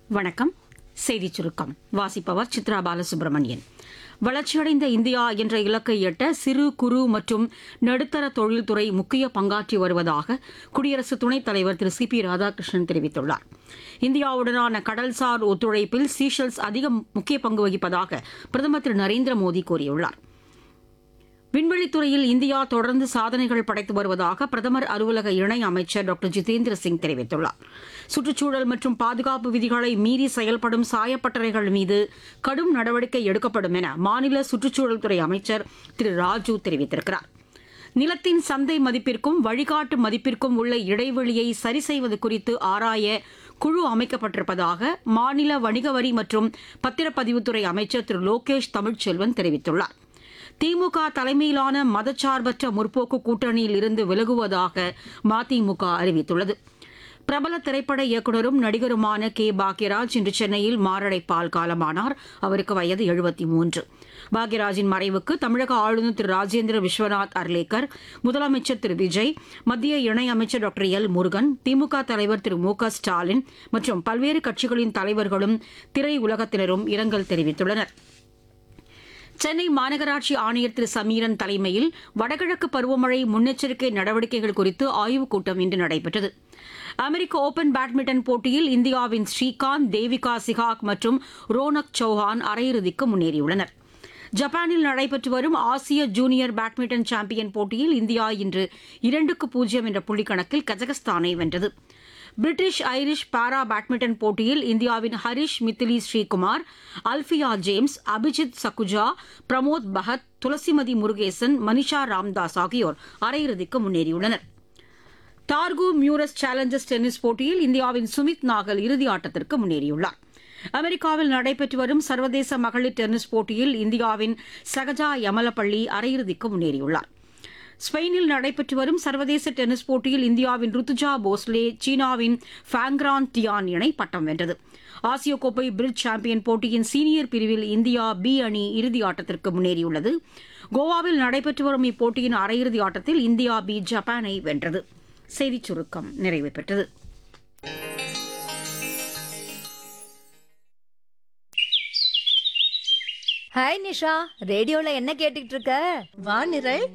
வணக்கம் செய்திச் சுருக்கம் வாசிப்பவர் சித்ரா பாலசுப்ரமணியன் வளர்ச்சியடைந்த இந்தியா என்ற இலக்கை எட்ட சிறு குறு மற்றும் நடுத்தர தொழில்துறை முக்கிய பங்காற்றி வருவதாக குடியரசு துணைத் தலைவர் திரு சி பி ராதாகிருஷ்ணன் தெரிவித்துள்ளார் இந்தியாவுடனான கடல்சார் ஒத்துழைப்பில் சீஷெல்ஸ் அதிக முக்கிய பங்கு வகிப்பதாக பிரதமர் திரு நரேந்திர மோடி கூறியுள்ளார் விண்வெளித்துறையில் இந்தியா தொடர்ந்து சாதனைகள் படைத்து வருவதாக பிரதமர் அலுவலக இணை அமைச்சர் டாக்டர் ஜிதேந்திர சிங் தெரிவித்துள்ளார் சுற்றுச்சூழல் மற்றும் பாதுகாப்பு விதிகளை மீறி செயல்படும் சாயப்பட்டறைகள் மீது கடும் நடவடிக்கை எடுக்கப்படும் என மாநில சுற்றுச்சூழல் துறை அமைச்சர் திரு ராஜு தெரிவித்திருக்கிறார் நிலத்தின் சந்தை மதிப்பிற்கும் வழிகாட்டு மதிப்பிற்கும் உள்ள இடைவெளியை சரி செய்வது குறித்து ஆராய குழு அமைக்கப்பட்டிருப்பதாக மாநில வணிக வரி மற்றும் பத்திரப்பதிவுத்துறை அமைச்சர் திரு லோகேஷ் தமிழ்ச்செல்வன் தெரிவித்துள்ளார் திமுக தலைமையிலான மதச்சார்பற்ற முற்போக்கு கூட்டணியில் இருந்து விலகுவதாக மதிமுக அறிவித்துள்ளது பிரபல திரைப்பட இயக்குநரும் நடிகருமான கே பாக்யராஜ் இன்று சென்னையில் மாரடைப்பால் காலமானார் அவருக்கு வயது எழுபத்தி மூன்று பாக்யராஜின் மறைவுக்கு தமிழக ஆளுநர் திரு ராஜேந்திர விஸ்வநாத் அர்லேக்கர் முதலமைச்சர் திரு விஜய் மத்திய இணையமைச்சர் டாக்டர் எல் முருகன் திமுக தலைவர் திரு மு க ஸ்டாலின் மற்றும் பல்வேறு கட்சிகளின் தலைவர்களும் திரையுலகத்தினரும் இரங்கல் தெரிவித்துள்ளனர் சென்னை மாநகராட்சி ஆணையர் திரு சமீரன் தலைமையில் வடகிழக்கு பருவமழை முன்னெச்சரிக்கை நடவடிக்கைகள் குறித்து ஆய்வுக் கூட்டம் இன்று நடைபெற்றது அமெரிக்க ஓபன் பேட்மிண்டன் போட்டியில் இந்தியாவின் ஸ்ரீகாந்த் தேவிகா சிகாக் மற்றும் ரோனக் சௌஹான் அரையிறுதிக்கு முன்னேறியுள்ளனர் ஜப்பானில் நடைபெற்று வரும் ஆசிய ஜூனியர் பேட்மிண்டன் சாம்பியன் போட்டியில் இந்தியா இன்று இரண்டுக்கு பூஜ்ஜியம் என்ற புள்ளிக்கணக்கில் கஜகஸ்தானை வென்றது பிரிட்டிஷ் ஐரிஷ் பாரா பேட்மிண்டன் போட்டியில் இந்தியாவின் ஹரிஷ் மித்திலி ஸ்ரீகுமார் அல்ஃபியா ஜேம்ஸ் அபிஜித் சக்குஜா பிரமோத் பகத் துளசிமதி முருகேசன் மனிஷா ராம்தாஸ் ஆகியோர் அரையிறுதிக்கு முன்னேறியுள்ளனர் டார்கு மியூரஸ் சேலஞ்சர்ஸ் டென்னிஸ் போட்டியில் இந்தியாவின் சுமித் நாகல் இறுதி ஆட்டத்திற்கு முன்னேறியுள்ளார் அமெரிக்காவில் நடைபெற்று வரும் சர்வதேச மகளிர் டென்னிஸ் போட்டியில் இந்தியாவின் சகஜா யமலப்பள்ளி அரையிறுதிக்கு முன்னேறியுள்ளார் ஸ்பெயினில் நடைபெற்று வரும் சர்வதேச டென்னிஸ் போட்டியில் இந்தியாவின் ருத்துஜா போஸ்லே சீனாவின் ஃபேங்ரான் டியான் இணை பட்டம் வென்றது ஆசிய கோப்பை பிரிட்ஜ் சாம்பியன் போட்டியின் சீனியர் பிரிவில் இந்தியா பி அணி இறுதி ஆட்டத்திற்கு முன்னேறியுள்ளது கோவாவில் நடைபெற்று வரும் இப்போட்டியின் அரையிறுதி ஆட்டத்தில் இந்தியா பி ஜப்பானை வென்றது செய்திச் சுருக்கம் நிறைவு பெற்றது ஹாய் நிஷா ரேடியோல என்ன கேட்டுட்டு இருக்க வானிரல்